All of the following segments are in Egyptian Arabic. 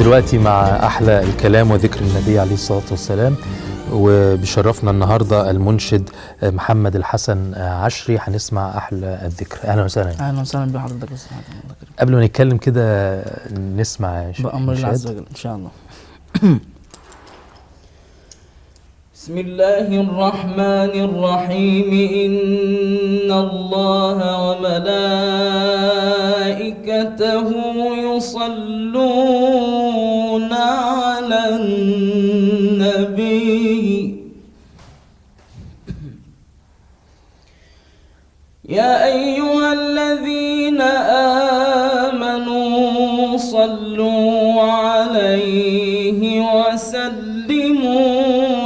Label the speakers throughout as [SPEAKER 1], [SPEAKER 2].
[SPEAKER 1] دلوقتي مع احلى الكلام وذكر النبي عليه الصلاه والسلام وبشرفنا النهارده المنشد محمد الحسن عشري هنسمع احلى الذكر اهلا وسهلا
[SPEAKER 2] اهلا وسهلا بحضرتك يا استاذ حاتم الله يكرمك
[SPEAKER 1] قبل ما نتكلم كده نسمع ش-
[SPEAKER 2] بامر الله عز
[SPEAKER 1] نشاد.
[SPEAKER 2] وجل ان شاء الله
[SPEAKER 3] بسم الله الرحمن الرحيم إن الله وملائكته يصلون على النبي يا أيها الذين آمنوا صلوا عليه وسلموا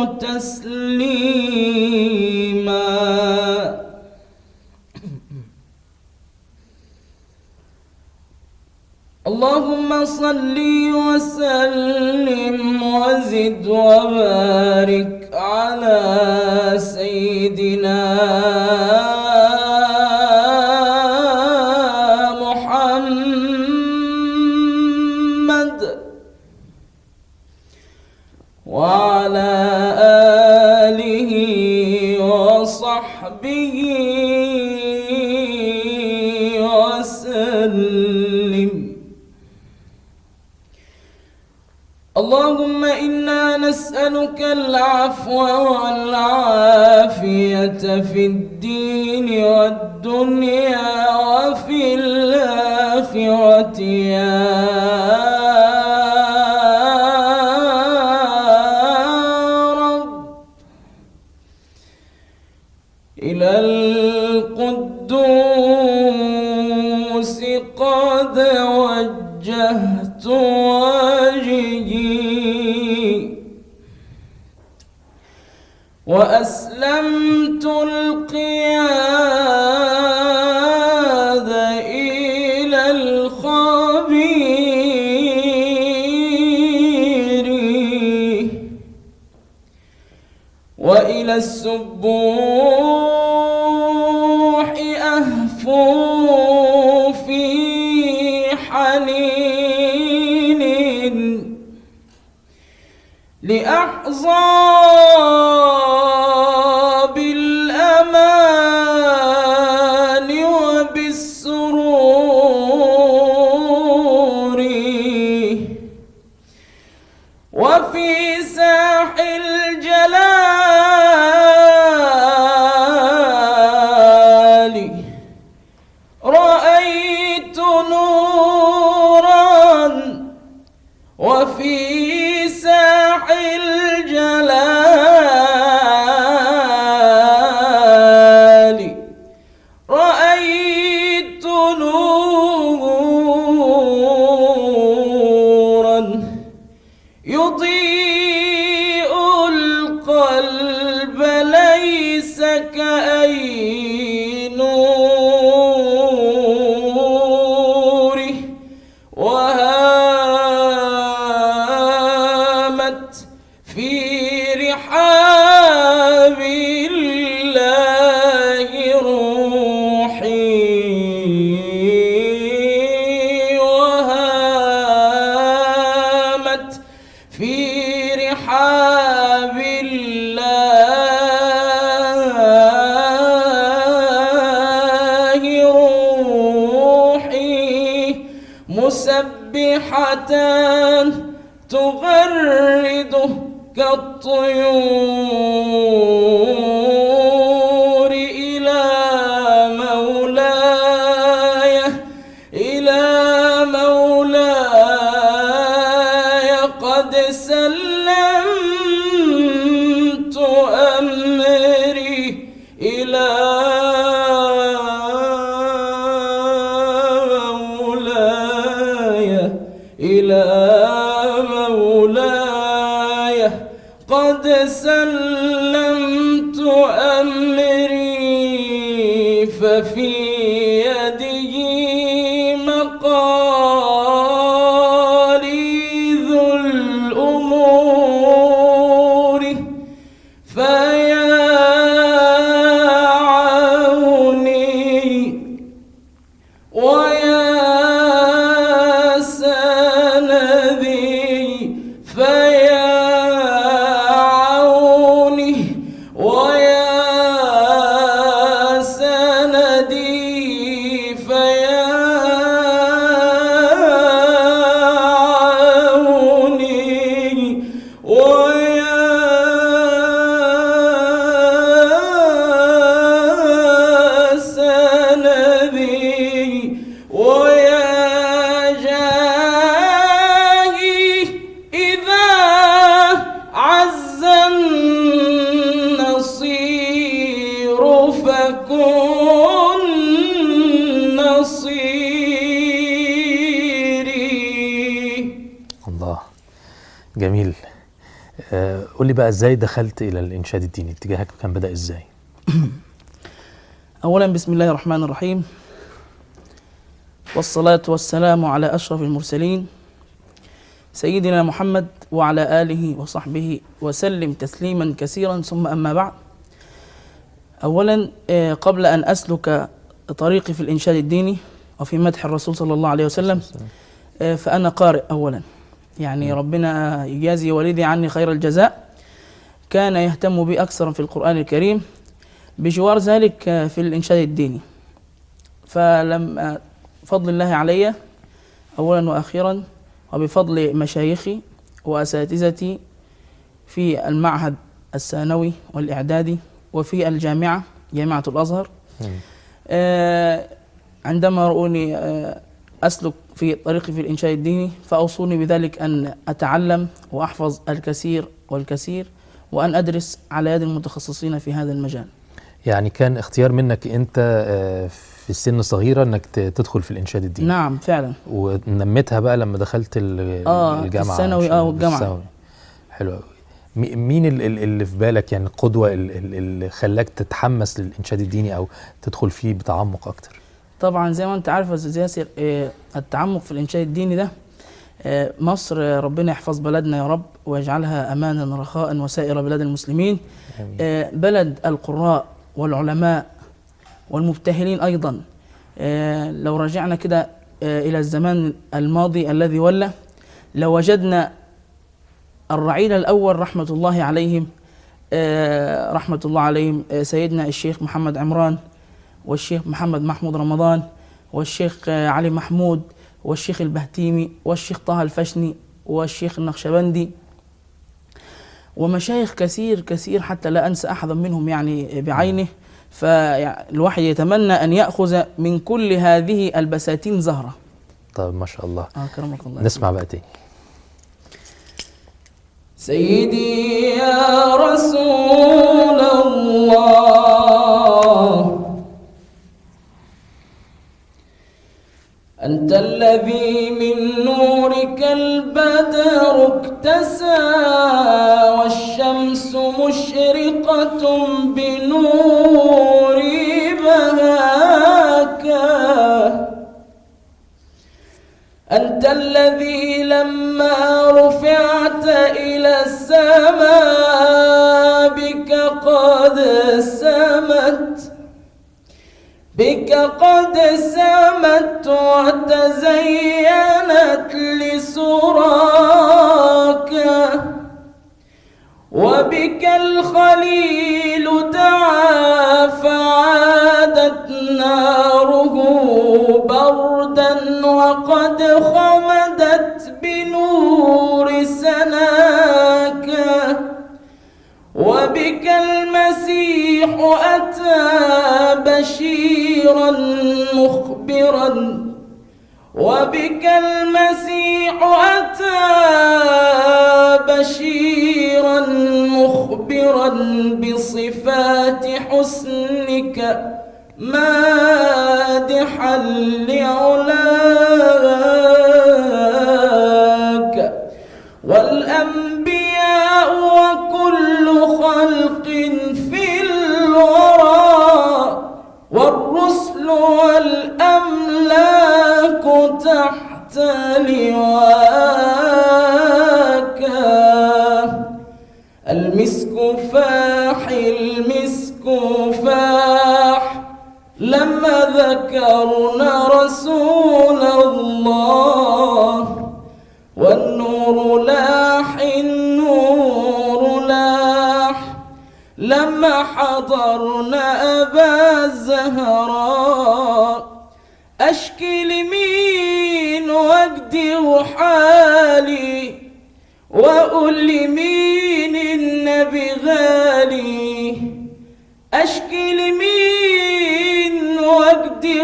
[SPEAKER 3] تسليما اللهم صل وسلم وزد وبارك على سيدنا محمد وعلى آله وصحبه وسلم اللهم إنا نسألك العفو والعافية في الدين والدنيا وفي الآخرة يا رب إلى القدوس قد وجهت وجهي وأسلمت القياد إلى الخبير وإلى السبوح أهفو في حنين لأحظى بالأمان وبالسرور وفي ساح الجلال رأيت نورا وفي ساح الجلال رأيت نورا يضيء القلب ليس كأي نوره وهامت في رحاب الله روحي وهامت في رحاب الله روحي مسبحة تغرد كالطيور إلى مولاي إلى مولاي قد سلمت أمري إلى مولاي إلى مولاي قد سلمت أمري ففي يده مقاليد الأمور فيا عوني ويا سندي
[SPEAKER 1] جميل آه قول لي بقى ازاي دخلت الى الانشاد الديني اتجاهك كان بدا ازاي
[SPEAKER 2] أولا بسم الله الرحمن الرحيم والصلاة والسلام على أشرف المرسلين سيدنا محمد وعلى آله وصحبه وسلم تسليما كثيرا ثم أما بعد أولا آه، قبل أن أسلك طريقي في الإنشاد الديني وفي مدح الرسول صلى الله عليه وسلم آه، فأنا قارئ أولا يعني ربنا يجازي والدي عني خير الجزاء كان يهتم بي أكثر في القرآن الكريم بجوار ذلك آه، في الإنشاد الديني فلم آه، فضل الله علي أولا وأخيرا وبفضل مشايخي وأساتذتي في المعهد الثانوي والإعدادي وفي الجامعة جامعة الأزهر
[SPEAKER 1] مم.
[SPEAKER 2] آه، عندما رؤوني آه، أسلك في طريقي في الإنشاء الديني فأوصوني بذلك أن أتعلم وأحفظ الكثير والكثير وأن أدرس على يد المتخصصين في هذا المجال
[SPEAKER 1] يعني كان اختيار منك انت آه في السن الصغيره انك ت- تدخل في الانشاد الديني
[SPEAKER 2] نعم فعلا
[SPEAKER 1] ونميتها بقى لما دخلت ال-
[SPEAKER 2] آه، في
[SPEAKER 1] الجامعه
[SPEAKER 2] الثانوي،
[SPEAKER 1] إن شاء
[SPEAKER 2] آه،
[SPEAKER 1] الله،
[SPEAKER 2] والجامعة.
[SPEAKER 1] الثانوي. حلو قوي مي- مين ال- ال- اللي في بالك يعني القدوه ال- ال- اللي خلاك تتحمس للانشاد الديني او تدخل فيه بتعمق اكتر
[SPEAKER 2] طبعا زي ما انت عارف يا استاذ ياسر آه، التعمق في الانشاء الديني ده آه، مصر آه، ربنا يحفظ بلدنا يا رب ويجعلها امانا رخاء وسائر بلاد المسلمين
[SPEAKER 1] آمين.
[SPEAKER 2] آه، بلد القراء والعلماء والمبتهلين ايضا آه، لو رجعنا كده آه، الى الزمان الماضي الذي ولى لوجدنا الرعيل الاول رحمه الله عليهم آه، رحمه الله عليهم آه، سيدنا الشيخ محمد عمران والشيخ محمد محمود رمضان والشيخ آه، علي محمود والشيخ البهتيمي والشيخ طه الفشني والشيخ النقشبندي ومشايخ كثير كثير حتى لا انسى احدا منهم يعني بعينه فالواحد يتمنى ان ياخذ من كل هذه البساتين زهره
[SPEAKER 1] طب ما شاء الله
[SPEAKER 2] اه كرمك الله
[SPEAKER 1] نسمع بقى تاني
[SPEAKER 3] سيدي يا رسول الله أنت الذي من نورك البدر اكتسى والشمس مشرقة بنور بهاك أنت الذي لما رفعت إلى السماء بك قد سمت بك قد سمت وتزينت لسراك وبك الخليل دعا فعادت ناره بردا وقد خمدت بنور سناك وبك المسيح أتى بشيرا مخبرا وبك المسيح أتى بشيرا مخبرا بصفات حسنك مادحا لعلاك والأنبياء وكل خلق في الورى والرسل والأملاك تحت لواك المسك فاح المسك فاح لما ذكرنا رسول الله والنور لاح النور لاح لما حضرنا أبا الزهراء أشكي لمين وجدي وحالي وأقول لمين النبي غالي أشكي لمين وجدي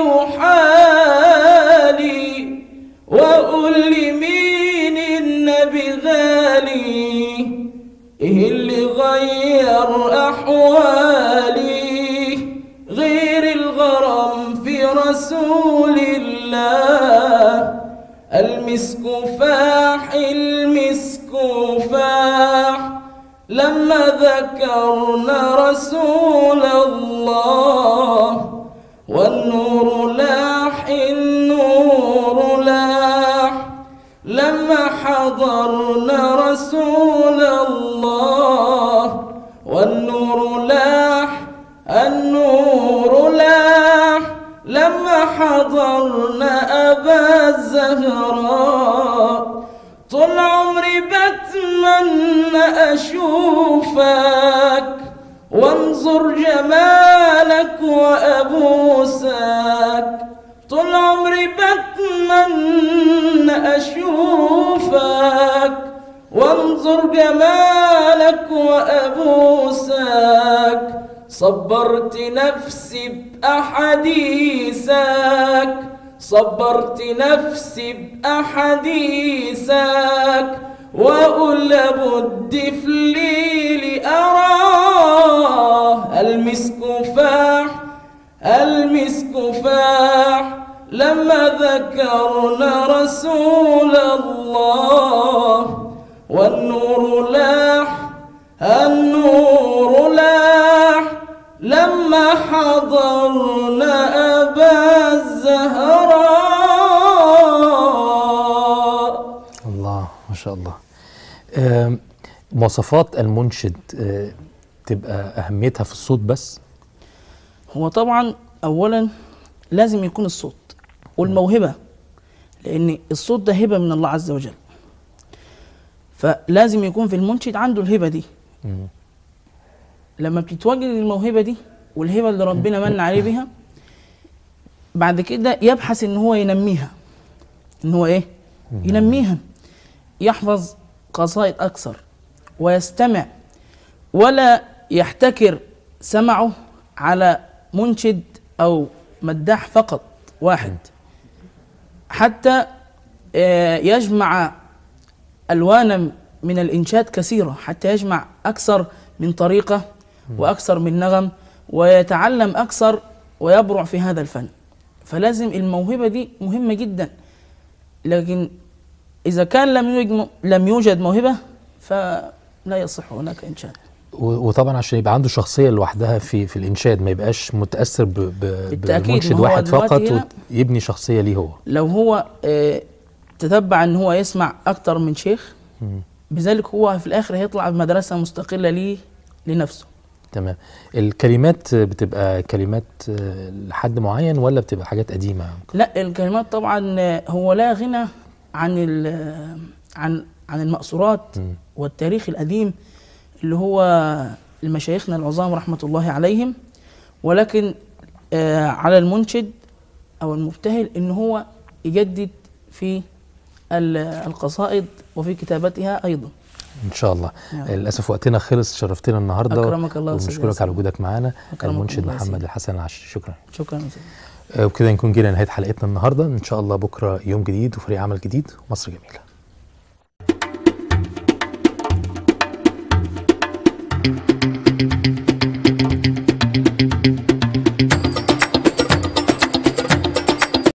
[SPEAKER 3] وحالي وأقول لمين النبي غالي إيه اللي غير أحوالي غير الغرام في رسول الله المسك فاح المسك لما ذكرنا رسول الله والنور لاح النور لاح لما حضرنا رسول الله والنور لاح النور لاح لما حضرنا أبا الزهراء طول عمري بتمنى أشوفك وانظر جمالك وأبوسك طول عمري بتمنى أشوفك وانظر جمالك وأبوسك صبرت نفسي بأحاديثك صبرت نفسي بأحاديثك وأقول لابد في الليل أراه المسك فاح المسك فاح لما ذكرنا رسول الله والنور لاح النور لاح لما حضرنا أبا الزهراء
[SPEAKER 1] الله ما شاء الله آم، مواصفات المنشد آه، تبقى أهميتها في الصوت بس
[SPEAKER 2] هو طبعا اولا لازم يكون الصوت والموهبه لان الصوت ده هبه من الله عز وجل فلازم يكون في المنشد عنده الهبه دي
[SPEAKER 1] مم.
[SPEAKER 2] لما بتتوجد الموهبه دي والهبه اللي ربنا من عليه بيها بعد كده يبحث ان هو ينميها ان هو ايه ينميها يحفظ قصائد اكثر ويستمع ولا يحتكر سمعه على منشد او مداح فقط واحد حتى آه، يجمع الوانا من الانشاد كثيره حتى يجمع اكثر من طريقه واكثر من نغم ويتعلم اكثر ويبرع في هذا الفن فلازم الموهبه دي مهمه جدا لكن اذا كان لم يوجد لم يوجد موهبه فلا يصح هناك انشاد
[SPEAKER 1] و- وطبعا عشان يبقى عنده شخصية لوحدها في في الإنشاد ما يبقاش متأثر ب- ب-
[SPEAKER 2] بالتأكيد،
[SPEAKER 1] بمنشد
[SPEAKER 2] ما هو
[SPEAKER 1] واحد
[SPEAKER 2] دلوقتي
[SPEAKER 1] فقط
[SPEAKER 2] هنا-
[SPEAKER 1] ويبني شخصية ليه هو
[SPEAKER 2] لو هو آه، تتبع ان هو يسمع اكتر من شيخ بذلك هو في الاخر هيطلع بمدرسه مستقله ليه لنفسه
[SPEAKER 1] تمام الكلمات بتبقى كلمات آه، لحد معين ولا بتبقى حاجات قديمة
[SPEAKER 2] لا الكلمات طبعا آه، هو لا غنى عن ال- عن عن المأثورات
[SPEAKER 1] مم.
[SPEAKER 2] والتاريخ القديم اللي هو المشايخنا العظام رحمة الله عليهم ولكن آه، على المنشد أو المبتهل إن هو يجدد في ال- القصائد وفي كتابتها أيضا
[SPEAKER 1] ان شاء الله
[SPEAKER 2] نعم.
[SPEAKER 1] للاسف وقتنا خلص شرفتنا النهارده
[SPEAKER 2] أكرمك الله أستاذ
[SPEAKER 1] ونشكرك
[SPEAKER 2] ياسر.
[SPEAKER 1] على وجودك معانا
[SPEAKER 2] أكرمك
[SPEAKER 1] المنشد
[SPEAKER 2] الله يا
[SPEAKER 1] محمد
[SPEAKER 2] سيدي.
[SPEAKER 1] الحسن العشري شكرا
[SPEAKER 2] شكرا يا سيدي.
[SPEAKER 1] آه، وبكده نكون جينا نهايه حلقتنا النهارده ان شاء الله بكره يوم جديد وفريق عمل جديد مصر جميله